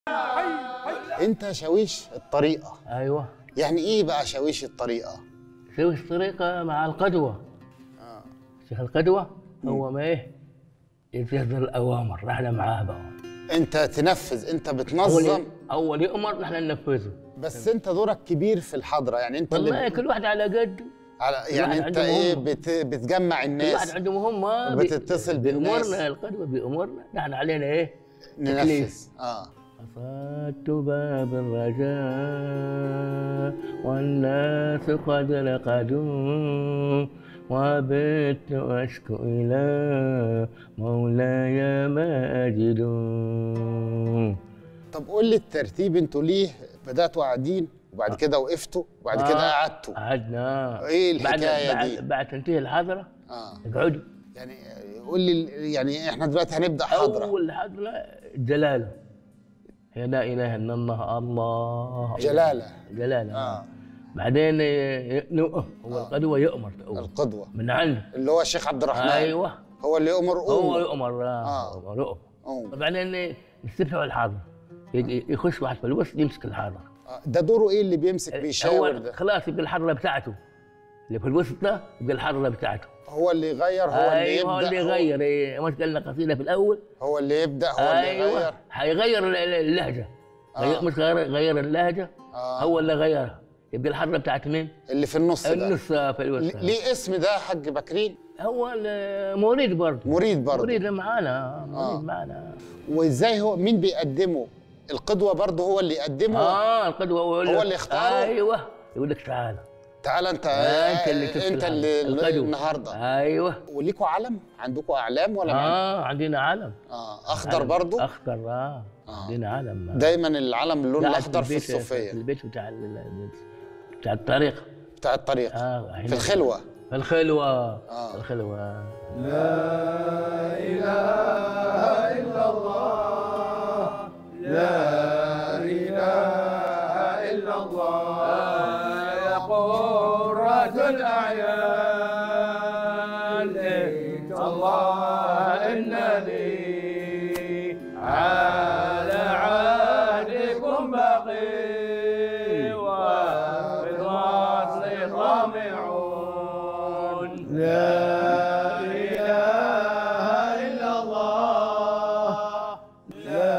انت شاويش الطريقه ايوه يعني ايه بقى شاويش الطريقه سوي الطريقه مع القدوه شيخ القدوه هو ما ايه يصدر الاوامر نحن معاه بقى انت تنفذ انت اول بتنظم اول يامر نحن ننفذه بس انت دورك كبير في الحضره يعني انت والله اللي كل واحد على قد على يعني واحد انت عنده ايه مهمة. بت بتجمع كل واحد الناس عنده مهمه بتتصل بالناس. بامورنا القدوه بامورنا نحن علينا ايه ننفذ تكليف. اه أصدت باب الرجاء والناس قد رقدوا وبت أشكو إلى مولاي ماجد طب قول لي الترتيب انتوا ليه بداتوا قاعدين وبعد كده وقفتوا وبعد كده آه. قعدتوا قعدنا إيه الحكاية بعد دي؟ بعد, بعد تنتهي الحضرة اه اقعدوا يعني قول لي يعني احنا دلوقتي هنبدا حضره أول حضرة جلالة هي لا إله إلا الله الله جلاله جلالة اه بعدين ي- ي- هو القدوة يؤمر أول. القدوه من عنده اللي هو الشيخ عبد الرحمن ايوه هو اللي يامر هو قوم يؤمر آه. آه. يؤمر يؤمر قوم بعدين يستفتحوا الحاضر ي- يخش واحد في الوسط يمسك الحاضر آه، ده دوره ايه اللي بيمسك بيشاور هو ده خلاص يبقى الحضره بتاعته اللي في الوسط ده يبقى الحضره بتاعته هو اللي يغير هو اللي ايوه هو يبدا اللي هو- يغير إيه، ما قلنا قصيده في الاول هو اللي يبدا هو اللي ايوه يغير حيغير ال- ال- اللهجه غير آه. مش غير, غير اللهجه آه. هو اللي غيرها يبقى الحضره بتاعت مين؟ اللي في النص ده النص في الوسط ليه اسم ده حاج بكرين هو ال- مريد برضه مريد برضه مريد معانا مريد آه. معانا وازاي هو مين بيقدمه القدوه برضه هو اللي يقدمه اه القدوه هو, هو اللي اختاره؟ ايوه يقول لك تعال تعال انت انت اللي تفصل انت عنه. اللي القدوة. النهارده ايوه وليكوا علم عندكم اعلام ولا ما اه عندنا علم اه اخضر علم. برضه اخضر اه عندنا علم دايما العلم اللون قاعد الاخضر في البيت- الصوفيه في البيت بتاع ال- بتاع الطريق بتاع الطريق اه هنا. في الخلوه في الخلوه آه. الخلوه قرة الأعيان ليت الله إنني على عهدكم بقي وفي الوصل طامعون لا إله إلا الله لا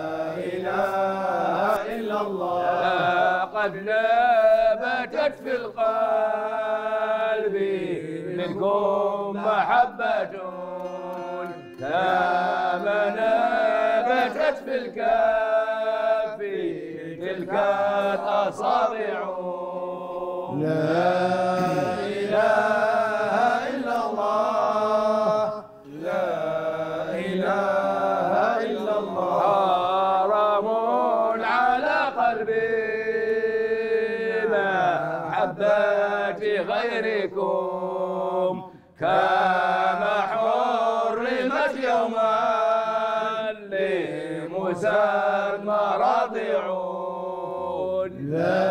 إله إلا الله قد نبتت في القلب منكم محبة كما نبتت في الكف تلك الأصابع لا إله إلا الله لا إله إلا الله حرام على قلبي محبة غيركم كما حرمت يوما لموسى المراضعون لا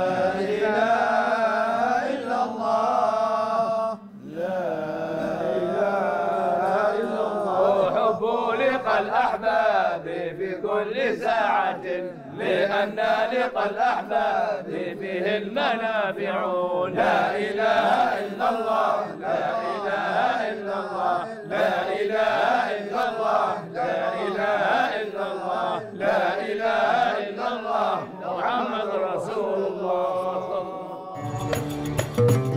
إله إلا الله لا إله إلا الله وحب لقى الأحباب في كل ساعة لأن لقى الأحباب فيه المنافع لا إله إلا الله لا إله إلا الله لا إله إلا الله لا إله إلا الله لا إله إلا الله محمد رسول الله